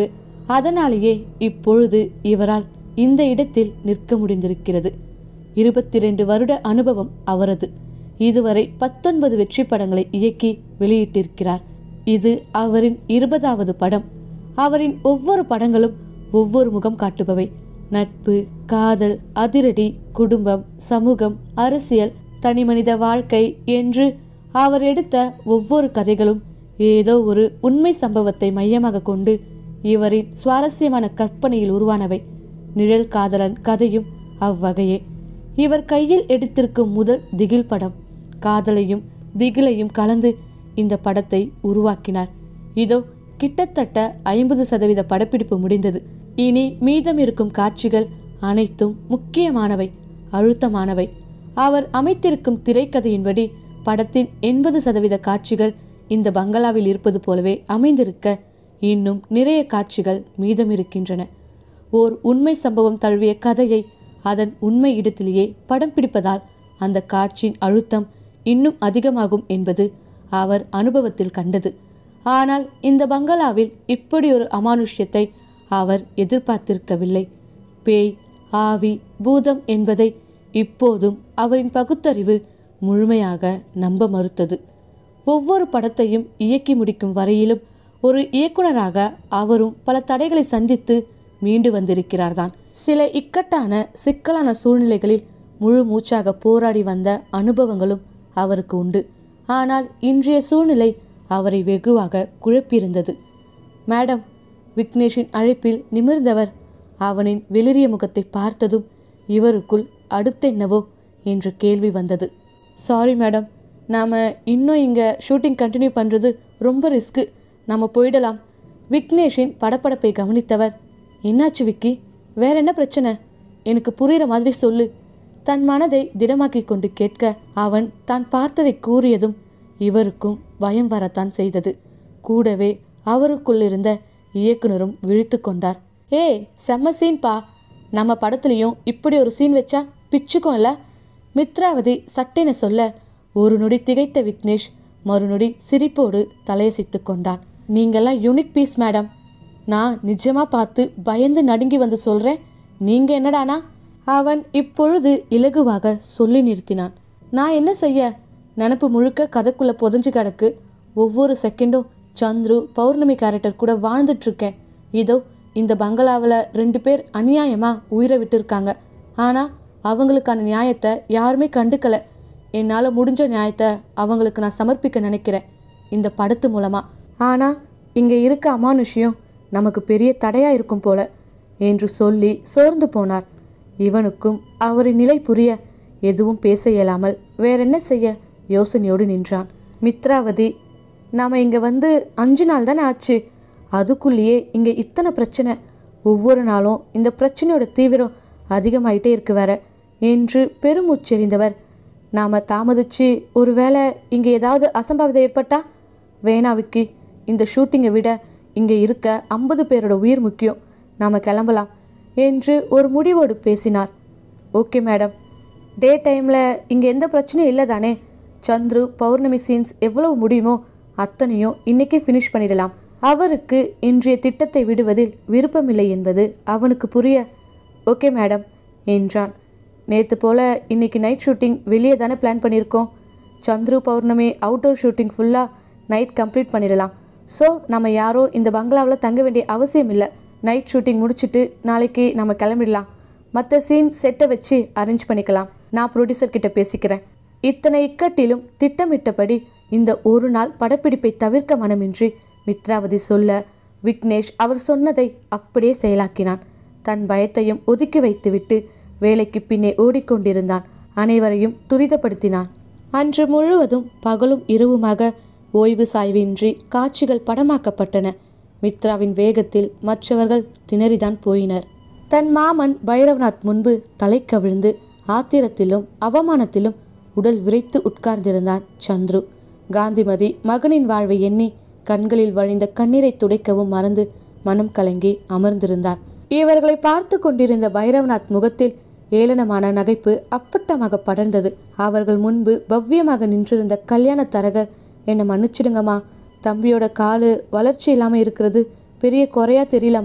Speaker 1: அதனாலேயே இப்பொழுது இவரால் இந்த இடத்தில் நிற்க முடிந்திருக்கிறது இருபத்தி ரெண்டு வருட அனுபவம் அவரது இதுவரை பத்தொன்பது வெற்றி படங்களை இயக்கி வெளியிட்டிருக்கிறார் இது அவரின் இருபதாவது படம் அவரின் ஒவ்வொரு படங்களும் ஒவ்வொரு முகம் காட்டுபவை நட்பு காதல் அதிரடி குடும்பம் சமூகம் அரசியல் தனிமனித வாழ்க்கை என்று அவர் எடுத்த ஒவ்வொரு கதைகளும் ஏதோ ஒரு உண்மை சம்பவத்தை மையமாக கொண்டு இவரின் சுவாரஸ்யமான கற்பனையில் உருவானவை நிழல் காதலன் கதையும் அவ்வகையே இவர் கையில் எடுத்திருக்கும் முதல் திகில் படம் காதலையும் திகிலையும் கலந்து இந்த படத்தை உருவாக்கினார் இதோ கிட்டத்தட்ட ஐம்பது சதவீத படப்பிடிப்பு முடிந்தது இனி மீதம் இருக்கும் காட்சிகள் அனைத்தும் முக்கியமானவை அழுத்தமானவை அவர் அமைத்திருக்கும் திரைக்கதையின்படி படத்தின் எண்பது சதவீத காட்சிகள் இந்த பங்களாவில் இருப்பது போலவே அமைந்திருக்க இன்னும் நிறைய காட்சிகள் மீதம் இருக்கின்றன ஓர் உண்மை சம்பவம் தழுவிய கதையை அதன் உண்மை இடத்திலேயே படம் பிடிப்பதால் அந்த காட்சியின் அழுத்தம் இன்னும் அதிகமாகும் என்பது அவர் அனுபவத்தில் கண்டது ஆனால் இந்த பங்களாவில் இப்படி ஒரு அமானுஷ்யத்தை அவர் எதிர்பார்த்திருக்கவில்லை பேய் ஆவி பூதம் என்பதை இப்போதும் அவரின் பகுத்தறிவு முழுமையாக நம்ப மறுத்தது ஒவ்வொரு படத்தையும் இயக்கி முடிக்கும் வரையிலும் ஒரு இயக்குனராக அவரும் பல தடைகளை சந்தித்து மீண்டு வந்திருக்கிறார்தான் சில இக்கட்டான சிக்கலான சூழ்நிலைகளில் முழு மூச்சாக போராடி வந்த அனுபவங்களும் அவருக்கு உண்டு ஆனால் இன்றைய சூழ்நிலை அவரை வெகுவாக குழப்பியிருந்தது மேடம் விக்னேஷின் அழைப்பில் நிமிர்ந்தவர் அவனின் வெளிரிய முகத்தை பார்த்ததும் இவருக்குள் அடுத்தென்னவோ என்ற கேள்வி வந்தது சாரி மேடம் நாம் இன்னும் இங்கே ஷூட்டிங் கண்டினியூ பண்ணுறது ரொம்ப ரிஸ்க்கு நம்ம போயிடலாம் விக்னேஷின் படப்படப்பை கவனித்தவர் என்னாச்சு விக்கி வேற என்ன பிரச்சனை எனக்கு புரிகிற மாதிரி சொல்லு தன் மனதை திடமாக்கிக் கொண்டு கேட்க அவன் தான் பார்த்ததை கூறியதும் இவருக்கும் பயம் வரத்தான் செய்தது கூடவே அவருக்குள்ளிருந்த இயக்குனரும் விழித்து கொண்டார் ஏய் செம்ம சீன் பா நம்ம படத்துலையும் இப்படி ஒரு சீன் வச்சா பிச்சுக்கும்ல மித்ராவதி சட்டென சொல்ல ஒரு நொடி திகைத்த விக்னேஷ் மறுநொடி சிரிப்போடு தலையசைத்து கொண்டான் நீங்கெல்லாம் யூனிக் பீஸ் மேடம் நான் நிஜமா பார்த்து பயந்து நடுங்கி வந்து சொல்றேன் நீங்க என்னடானா அவன் இப்பொழுது இலகுவாக சொல்லி நிறுத்தினான் நான் என்ன செய்ய நினப்பு முழுக்க கதைக்குள்ள புதஞ்சு கிடக்கு ஒவ்வொரு செகண்டும் சந்துரு பௌர்ணமி கேரக்டர் கூட வாழ்ந்துட்டு இருக்கேன் இதோ இந்த பங்களாவில் ரெண்டு பேர் அநியாயமா உயிரை விட்டுருக்காங்க ஆனால் அவங்களுக்கான நியாயத்தை யாருமே கண்டுக்கல என்னால் முடிஞ்ச நியாயத்தை அவங்களுக்கு நான் சமர்ப்பிக்க நினைக்கிறேன் இந்த படத்து மூலமாக ஆனால் இங்கே இருக்க அமானுஷ்யம் நமக்கு பெரிய தடையாக இருக்கும் போல என்று சொல்லி சோர்ந்து போனார் இவனுக்கும் அவரின் நிலை புரிய எதுவும் பேச இயலாமல் வேறென்ன செய்ய யோசனையோடு நின்றான் மித்ராவதி நாம் இங்கே வந்து அஞ்சு நாள் தானே ஆச்சு அதுக்குள்ளேயே இங்கே இத்தனை பிரச்சனை ஒவ்வொரு நாளும் இந்த பிரச்சனையோட தீவிரம் அதிகமாயிட்டே இருக்கு வேற என்று பெருமூச்செறிந்தவர் நாம் தாமதிச்சு ஒருவேளை இங்கே ஏதாவது அசம்பாவிதம் ஏற்பட்டா வேணா விக்கி இந்த ஷூட்டிங்கை விட இங்கே இருக்க ஐம்பது பேரோட உயிர் முக்கியம் நாம் கிளம்பலாம் என்று ஒரு முடிவோடு பேசினார் ஓகே மேடம் டே டைமில் இங்கே எந்த பிரச்சனையும் இல்லை தானே சந்துரு பௌர்ணமி சீன்ஸ் எவ்வளவு முடியுமோ அத்தனையும் இன்னைக்கே ஃபினிஷ் பண்ணிடலாம் அவருக்கு இன்றைய திட்டத்தை விடுவதில் விருப்பமில்லை என்பது அவனுக்கு புரிய ஓகே மேடம் என்றான் நேற்று போல் இன்னைக்கு நைட் ஷூட்டிங் வெளியே தானே பிளான் பண்ணியிருக்கோம் சந்துரு பௌர்ணமி அவுட்டோர் ஷூட்டிங் ஃபுல்லாக நைட் கம்ப்ளீட் பண்ணிடலாம் ஸோ நம்ம யாரோ இந்த பங்களாவில் தங்க வேண்டிய அவசியம் இல்லை நைட் ஷூட்டிங் முடிச்சுட்டு நாளைக்கு நம்ம கிளம்பிடலாம் மற்ற சீன் செட்டை வச்சு அரேஞ்ச் பண்ணிக்கலாம் நான் ப்ரொடியூசர் கிட்ட பேசிக்கிறேன் இத்தனை இக்கட்டிலும் திட்டமிட்டபடி இந்த ஒரு நாள் படப்பிடிப்பை தவிர்க்க மனமின்றி மித்ராவதி சொல்ல விக்னேஷ் அவர் சொன்னதை அப்படியே செயலாக்கினான் தன் பயத்தையும் ஒதுக்கி வைத்துவிட்டு வேலைக்கு பின்னே ஓடிக்கொண்டிருந்தான் அனைவரையும் துரிதப்படுத்தினான் அன்று முழுவதும் பகலும் இரவுமாக ஓய்வு சாய்வின்றி காட்சிகள் படமாக்கப்பட்டன மித்ராவின் வேகத்தில் மற்றவர்கள் திணறிதான் போயினர் தன் மாமன் பைரவநாத் முன்பு தலை கவிழ்ந்து ஆத்திரத்திலும் அவமானத்திலும் உடல் விரைத்து உட்கார்ந்திருந்தான் சந்துரு காந்திமதி மகனின் வாழ்வை எண்ணி கண்களில் வழிந்த கண்ணீரை துடைக்கவும் மறந்து மனம் கலங்கி அமர்ந்திருந்தார் இவர்களை பார்த்து கொண்டிருந்த பைரவநாத் முகத்தில் ஏளனமான நகைப்பு அப்பட்டமாக படர்ந்தது அவர்கள் முன்பு பவ்யமாக நின்றிருந்த கல்யாண தரகர் என்னை மன்னிச்சிடுங்கம்மா தம்பியோட காலு வளர்ச்சி இல்லாமல் இருக்கிறது பெரிய குறையா தெரியலம்மா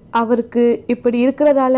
Speaker 1: அவருக்கு இப்படி இருக்கிறதால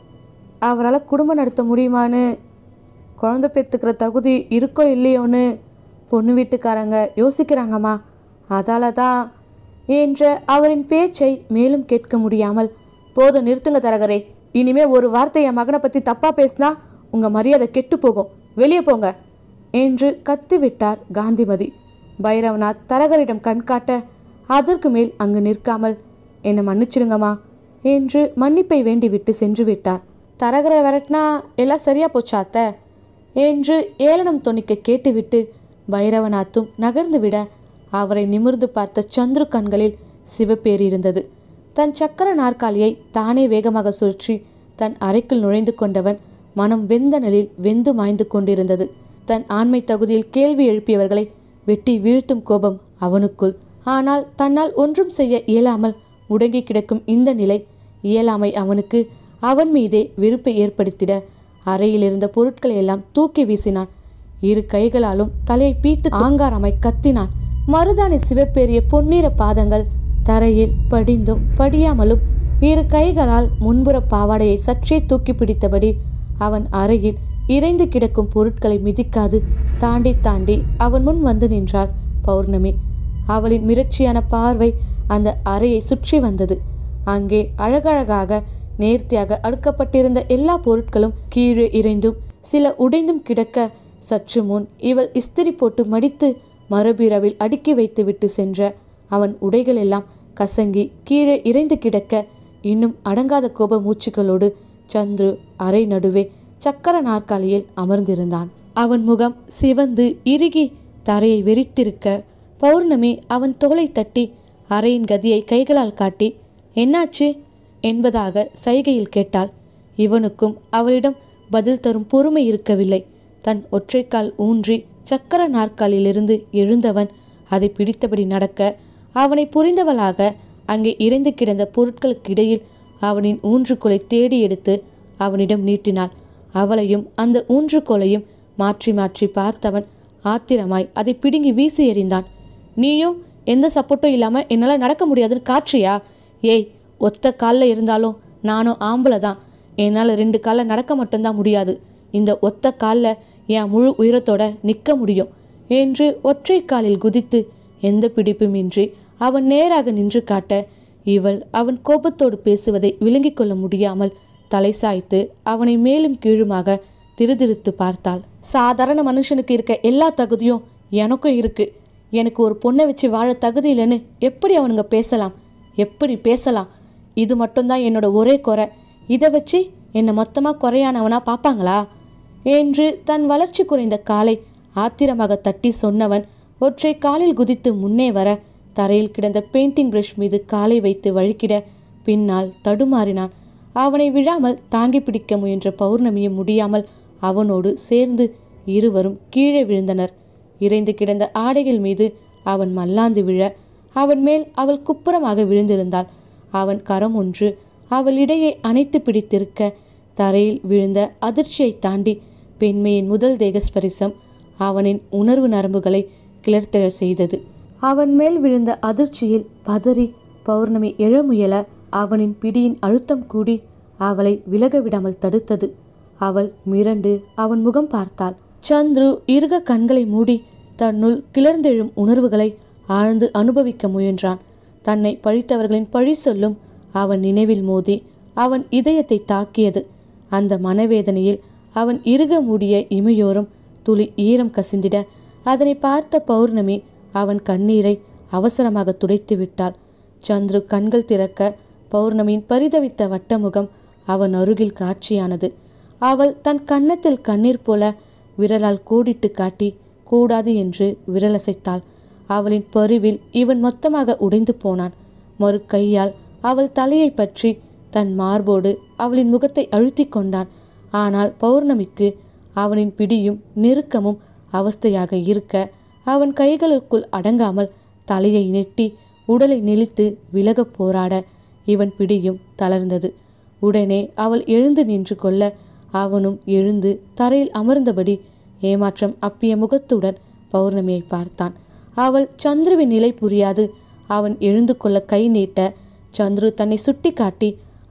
Speaker 1: அவரால் குடும்பம் நடத்த முடியுமான்னு குழந்தை பெற்றுக்கிற தகுதி இருக்கோ இல்லையோன்னு பொண்ணு வீட்டுக்காரங்க யோசிக்கிறாங்கம்மா அதால தான் என்ற அவரின் பேச்சை மேலும் கேட்க முடியாமல் போதும் நிறுத்துங்க தரகரே இனிமே ஒரு வார்த்தை என் மகனை பற்றி தப்பாக பேசினா உங்கள் மரியாதை கெட்டு போகும் வெளியே போங்க என்று கத்திவிட்டார் காந்திமதி பைரவநாத் தரகரிடம் கண் காட்ட அதற்கு மேல் அங்கு நிற்காமல் என்னை மன்னிச்சிடுங்கம்மா என்று மன்னிப்பை வேண்டிவிட்டு சென்று விட்டார் தரகரை விரட்டினா எல்லாம் சரியா போச்சா அத்தை என்று ஏளனம் தொனிக்க கேட்டுவிட்டு பைரவநாத்தும் நகர்ந்து விட அவரை நிமிர்ந்து பார்த்த சந்துரு கண்களில் சிவப்பேறி இருந்தது தன் சக்கர நாற்காலியை தானே வேகமாக சுழற்றி தன் அறைக்குள் நுழைந்து கொண்டவன் மனம் வெந்தனலில் வெந்து மாய்ந்து கொண்டிருந்தது தன் ஆண்மை தகுதியில் கேள்வி எழுப்பியவர்களை வெட்டி வீழ்த்தும் கோபம் அவனுக்குள் ஆனால் தன்னால் ஒன்றும் செய்ய இயலாமல் முடங்கி கிடக்கும் இந்த நிலை இயலாமை அவனுக்கு அவன் மீதே வெறுப்பை ஏற்படுத்திட அறையில் இருந்த பொருட்களை எல்லாம் தூக்கி வீசினான் இரு கைகளாலும் தலையை பீத்து ஆங்காரமாய் கத்தினான் மருதாணி சிவப்பேறிய பொன்னிற பாதங்கள் தரையில் படிந்தும் படியாமலும் இரு கைகளால் முன்புற பாவாடையை சற்றே தூக்கி பிடித்தபடி அவன் அறையில் இறைந்து கிடக்கும் பொருட்களை மிதிக்காது தாண்டி தாண்டி அவன் முன் வந்து நின்றாள் பௌர்ணமி அவளின் மிரட்சியான பார்வை அந்த அறையை சுற்றி வந்தது அங்கே அழகழகாக நேர்த்தியாக அடுக்கப்பட்டிருந்த எல்லா பொருட்களும் கீழே இறைந்தும் சில உடைந்தும் கிடக்க சற்று முன் இவள் இஸ்திரி போட்டு மடித்து மரபீரவில் அடுக்கி வைத்துவிட்டு சென்ற அவன் உடைகள் எல்லாம் கசங்கி கீழே இறைந்து கிடக்க இன்னும் அடங்காத கோப மூச்சுகளோடு சந்துரு அறை நடுவே சக்கர நாற்காலியில் அமர்ந்திருந்தான் அவன் முகம் சிவந்து இறுகி தரையை வெறித்திருக்க பௌர்ணமி அவன் தோலை தட்டி அறையின் கதியை கைகளால் காட்டி என்னாச்சு என்பதாக சைகையில் கேட்டாள் இவனுக்கும் அவளிடம் பதில் தரும் பொறுமை இருக்கவில்லை தன் ஒற்றைக்கால் ஊன்றி சக்கர நாற்காலிலிருந்து எழுந்தவன் அதை பிடித்தபடி நடக்க அவனை புரிந்தவளாக அங்கே இறைந்து கிடந்த பொருட்களுக்கிடையில் அவனின் ஊன்றுகோலை தேடி எடுத்து அவனிடம் நீட்டினாள் அவளையும் அந்த ஊன்றுகோலையும் மாற்றி மாற்றி பார்த்தவன் ஆத்திரமாய் அதை பிடுங்கி வீசி எறிந்தான் நீயும் எந்த சப்போர்ட்டும் இல்லாமல் என்னால் நடக்க முடியாதுன்னு காட்சியா ஏய் ஒத்த காலில் இருந்தாலும் நானும் ஆம்பளை தான் என்னால் ரெண்டு காலில் நடக்க மட்டும்தான் முடியாது இந்த ஒத்த காலில் என் முழு உயரத்தோட நிற்க முடியும் என்று ஒற்றை காலில் குதித்து எந்த பிடிப்புமின்றி அவன் நேராக நின்று காட்ட இவள் அவன் கோபத்தோடு பேசுவதை விளங்கிக் கொள்ள முடியாமல் தலை சாய்த்து அவனை மேலும் கீழுமாக திருதிருத்து பார்த்தாள் சாதாரண மனுஷனுக்கு இருக்க எல்லா தகுதியும் எனக்கும் இருக்கு எனக்கு ஒரு பொண்ணை வச்சு வாழ தகுதி இல்லைன்னு எப்படி அவனுங்க பேசலாம் எப்படி பேசலாம் இது மட்டும்தான் என்னோட ஒரே குறை இதை வச்சு என்னை மொத்தமாக குறையானவனா பார்ப்பாங்களா என்று தன் வளர்ச்சி குறைந்த காலை ஆத்திரமாக தட்டி சொன்னவன் ஒற்றை காலில் குதித்து முன்னே வர தரையில் கிடந்த பெயிண்டிங் பிரஷ் மீது காலை வைத்து வழுக்கிட பின்னால் தடுமாறினான் அவனை விழாமல் தாங்கி பிடிக்க முயன்ற பௌர்ணமியும் முடியாமல் அவனோடு சேர்ந்து இருவரும் கீழே விழுந்தனர் இறைந்து கிடந்த ஆடைகள் மீது அவன் மல்லாந்து விழ அவன் மேல் அவள் குப்புறமாக விழுந்திருந்தாள் அவன் கரம் ஒன்று அவள் இடையே அணைத்து பிடித்திருக்க தரையில் விழுந்த அதிர்ச்சியை தாண்டி பெண்மையின் முதல் தேக ஸ்பரிசம் அவனின் உணர்வு நரம்புகளை கிளர்த்தெழச் செய்தது அவன் மேல் விழுந்த அதிர்ச்சியில் பதறி பௌர்ணமி எழ முயல அவனின் பிடியின் அழுத்தம் கூடி அவளை விலக விடாமல் தடுத்தது அவள் மிரண்டு அவன் முகம் பார்த்தாள் சந்துரு இறுக கண்களை மூடி தன்னுள் கிளர்ந்தெழும் உணர்வுகளை ஆழ்ந்து அனுபவிக்க முயன்றான் தன்னை பழித்தவர்களின் பழி சொல்லும் அவன் நினைவில் மோதி அவன் இதயத்தை தாக்கியது அந்த மனவேதனையில் அவன் இறுக மூடிய இமையோரம் துளி ஈரம் கசிந்திட அதனை பார்த்த பௌர்ணமி அவன் கண்ணீரை அவசரமாக துடைத்து விட்டாள் சந்துரு கண்கள் திறக்க பௌர்ணமியின் பரிதவித்த வட்டமுகம் அவன் அருகில் காட்சியானது அவள் தன் கன்னத்தில் கண்ணீர் போல விரலால் கோடிட்டு காட்டி கூடாது என்று விரலசைத்தாள் அவளின் பருவில் இவன் மொத்தமாக உடைந்து போனான் மறு கையால் அவள் தலையை பற்றி தன் மார்போடு அவளின் முகத்தை அழுத்தி கொண்டான் ஆனால் பௌர்ணமிக்கு அவனின் பிடியும் நெருக்கமும் அவஸ்தையாக இருக்க அவன் கைகளுக்குள் அடங்காமல் தலையை நெட்டி உடலை நெளித்து விலகப் போராட இவன் பிடியும் தளர்ந்தது உடனே அவள் எழுந்து நின்று கொள்ள அவனும் எழுந்து தரையில் அமர்ந்தபடி ஏமாற்றம் அப்பிய முகத்துடன் பௌர்ணமியை பார்த்தான் அவள் சந்துருவின் நிலை புரியாது அவன் எழுந்து கொள்ள கை நீட்ட சந்துரு தன்னை சுட்டி காட்டி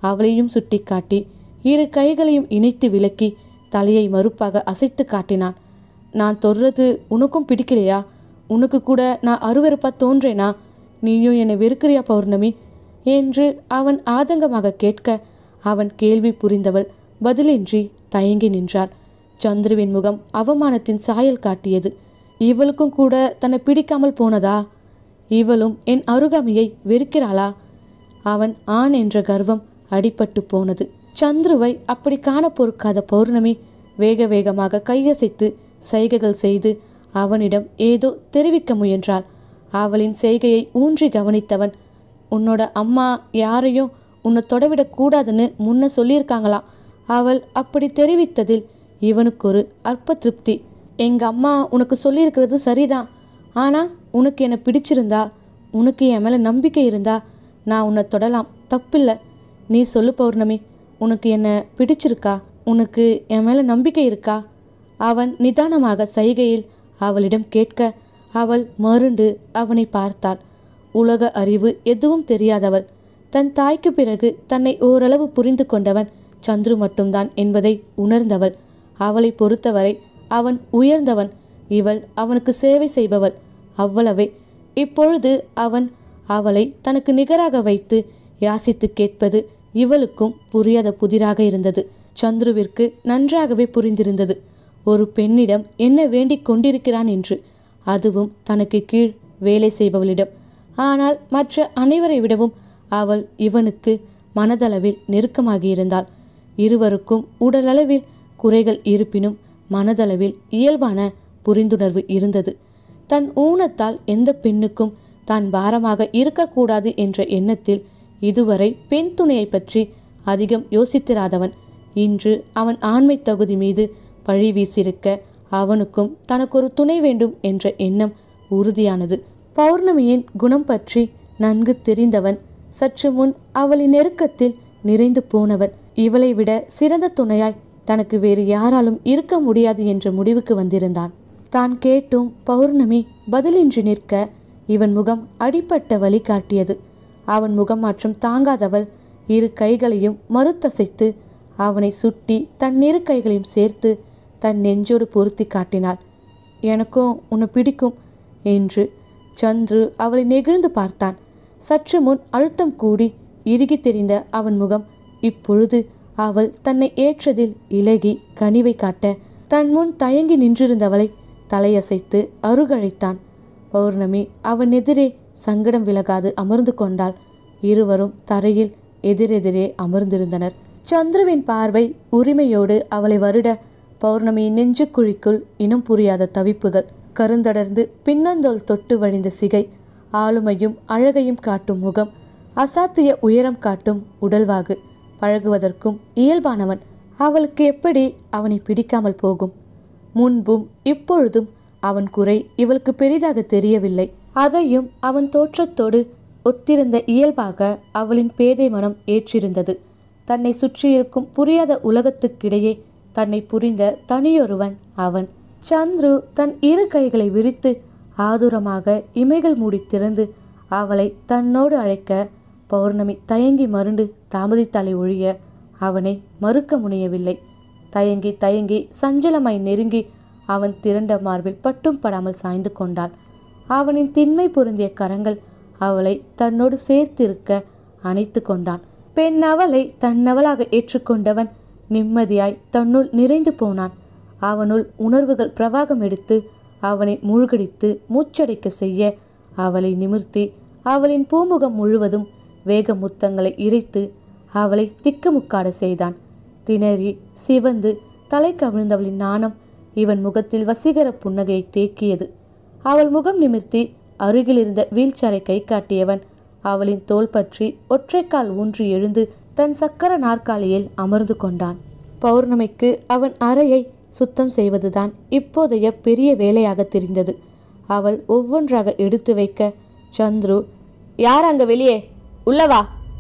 Speaker 1: அவளையும் சுட்டிக்காட்டி இரு கைகளையும் இணைத்து விலக்கி தலையை மறுப்பாக அசைத்து காட்டினான் நான் தொடுறது உனக்கும் பிடிக்கலையா உனக்கு கூட நான் அருவருப்பா தோன்றேனா நீயும் என்னை வெறுக்கிறியா பௌர்ணமி என்று அவன் ஆதங்கமாக கேட்க அவன் கேள்வி புரிந்தவள் பதிலின்றி தயங்கி நின்றாள் சந்துருவின் முகம் அவமானத்தின் சாயல் காட்டியது இவளுக்கும் கூட தன்னை பிடிக்காமல் போனதா இவளும் என் அருகாமையை வெறுக்கிறாளா அவன் ஆண் என்ற கர்வம் அடிபட்டு போனது சந்துருவை அப்படி காண பொறுக்காத பௌர்ணமி வேக வேகமாக கையசைத்து சைகைகள் செய்து அவனிடம் ஏதோ தெரிவிக்க முயன்றாள் அவளின் செய்கையை ஊன்றி கவனித்தவன் உன்னோட அம்மா யாரையும் உன்னை தொடவிடக் கூடாதுன்னு முன்ன சொல்லியிருக்காங்களாம் அவள் அப்படி தெரிவித்ததில் இவனுக்கு ஒரு அற்ப திருப்தி எங்க அம்மா உனக்கு சொல்லியிருக்கிறது சரிதான் ஆனால் உனக்கு என்னை பிடிச்சிருந்தா உனக்கு என் மேலே நம்பிக்கை இருந்தா நான் உன்னை தொடலாம் தப்பில்லை நீ சொல்லு பௌர்ணமி உனக்கு என்னை பிடிச்சிருக்கா உனக்கு என் மேலே நம்பிக்கை இருக்கா அவன் நிதானமாக சைகையில் அவளிடம் கேட்க அவள் மருண்டு அவனை பார்த்தாள் உலக அறிவு எதுவும் தெரியாதவள் தன் தாய்க்கு பிறகு தன்னை ஓரளவு புரிந்து கொண்டவன் சந்துரு மட்டும்தான் என்பதை உணர்ந்தவள் அவளை பொறுத்தவரை அவன் உயர்ந்தவன் இவள் அவனுக்கு சேவை செய்பவள் அவ்வளவே இப்பொழுது அவன் அவளை தனக்கு நிகராக வைத்து யாசித்து கேட்பது இவளுக்கும் புரியாத புதிராக இருந்தது சந்துருவிற்கு நன்றாகவே புரிந்திருந்தது ஒரு பெண்ணிடம் என்ன வேண்டிக் கொண்டிருக்கிறான் என்று அதுவும் தனக்கு கீழ் வேலை செய்பவளிடம் ஆனால் மற்ற அனைவரை விடவும் அவள் இவனுக்கு மனதளவில் நெருக்கமாகியிருந்தாள் இருவருக்கும் உடலளவில் குறைகள் இருப்பினும் மனதளவில் இயல்பான புரிந்துணர்வு இருந்தது தன் ஊனத்தால் எந்த பெண்ணுக்கும் தான் பாரமாக இருக்கக்கூடாது என்ற எண்ணத்தில் இதுவரை பெண் துணையை பற்றி அதிகம் யோசித்திராதவன் இன்று அவன் ஆண்மை தகுதி மீது பழி வீசியிருக்க அவனுக்கும் தனக்கொரு துணை வேண்டும் என்ற எண்ணம் உறுதியானது பௌர்ணமியின் குணம் பற்றி நன்கு தெரிந்தவன் சற்று முன் அவளின் நெருக்கத்தில் நிறைந்து போனவன் இவளை விட சிறந்த துணையாய் தனக்கு வேறு யாராலும் இருக்க முடியாது என்ற முடிவுக்கு வந்திருந்தான் தான் கேட்டும் பௌர்ணமி பதிலின்றி நிற்க இவன் முகம் அடிப்பட்ட வழி காட்டியது அவன் முகம் மாற்றம் தாங்காதவள் இரு கைகளையும் மறுத்தசைத்து அவனை சுட்டி தன் இரு கைகளையும் சேர்த்து தன் நெஞ்சோடு பொருத்தி காட்டினாள் எனக்கும் உன்னை பிடிக்கும் என்று சந்துரு அவளை நெகிழ்ந்து பார்த்தான் சற்று முன் அழுத்தம் கூடி இறுகி தெரிந்த அவன் முகம் இப்பொழுது அவள் தன்னை ஏற்றதில் இலகி கனிவை காட்ட தன் முன் தயங்கி நின்றிருந்தவளை தலையசைத்து அருகழைத்தான் பௌர்ணமி அவன் எதிரே சங்கடம் விலகாது அமர்ந்து கொண்டாள் இருவரும் தரையில் எதிரெதிரே அமர்ந்திருந்தனர் சந்துருவின் பார்வை உரிமையோடு அவளை வருட பௌர்ணமியின் நெஞ்சுக்குழிக்குள் இனம் புரியாத தவிப்புகள் கருந்தடர்ந்து பின்னந்தோல் தொட்டு வழிந்த சிகை ஆளுமையும் அழகையும் காட்டும் முகம் அசாத்திய உயரம் காட்டும் உடல்வாகு பழகுவதற்கும் இயல்பானவன் அவளுக்கு எப்படி அவனை பிடிக்காமல் போகும் முன்பும் இப்பொழுதும் அவன் குறை இவளுக்கு பெரிதாக தெரியவில்லை அதையும் அவன் தோற்றத்தோடு ஒத்திருந்த இயல்பாக அவளின் பேதை மனம் ஏற்றிருந்தது தன்னை சுற்றியிருக்கும் புரியாத உலகத்துக்கிடையே தன்னை புரிந்த தனியொருவன் அவன் சந்துரு தன் இரு கைகளை விரித்து ஆதுரமாக இமைகள் மூடி திறந்து அவளை தன்னோடு அழைக்க பௌர்ணமி தயங்கி மருண்டு தாமதித்தாலை ஒழிய அவனை மறுக்க முனையவில்லை தயங்கி தயங்கி சஞ்சலமாய் நெருங்கி அவன் திரண்ட மார்பில் பட்டும் படாமல் சாய்ந்து கொண்டாள் அவனின் திண்மை பொருந்திய கரங்கள் அவளை தன்னோடு சேர்த்திருக்க அணைத்து கொண்டான் பெண் அவளை தன்னவளாக ஏற்றுக்கொண்டவன் நிம்மதியாய் தன்னுள் நிறைந்து போனான் அவனுள் உணர்வுகள் பிரவாகம் எடுத்து அவனை மூழ்கடித்து மூச்சடைக்க செய்ய அவளை நிமிர்த்தி அவளின் பூமுகம் முழுவதும் வேக முத்தங்களை இறைத்து அவளை திக்குமுக்காட செய்தான் திணறி சிவந்து தலை கவிழ்ந்தவளின் நாணம் இவன் முகத்தில் வசீகர புன்னகையை தேக்கியது அவள் முகம் நிமிர்த்தி அருகிலிருந்த வீல்சரை கை காட்டியவன் அவளின் தோள் பற்றி ஒற்றைக்கால் ஊன்றி எழுந்து தன் சக்கர நாற்காலியில் அமர்ந்து கொண்டான் பௌர்ணமிக்கு அவன் அறையை சுத்தம் செய்வதுதான் இப்போதைய பெரிய வேலையாக தெரிந்தது அவள் ஒவ்வொன்றாக எடுத்து வைக்க சந்துரு யார் அங்க வெளியே உள்ளவா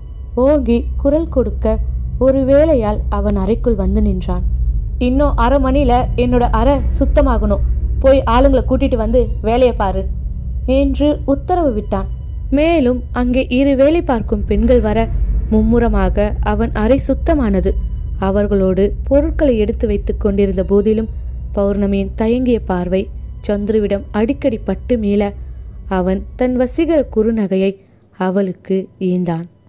Speaker 1: ஓங்கி குரல் கொடுக்க ஒரு வேளையால் அவன் அறைக்குள் வந்து நின்றான் இன்னும் அரை மணியில் என்னோட அறை சுத்தமாகணும் போய் ஆளுங்களை கூட்டிட்டு வந்து வேலையை பாரு என்று உத்தரவு விட்டான் மேலும் அங்கே இரு வேலை பார்க்கும் பெண்கள் வர மும்முரமாக அவன் அறை சுத்தமானது அவர்களோடு பொருட்களை எடுத்து வைத்து கொண்டிருந்த போதிலும் பௌர்ணமியின் தயங்கிய பார்வை சந்துருவிடம் அடிக்கடி பட்டு மீள அவன் தன் வசீகர குறுநகையை அவளுக்கு ஈந்தான்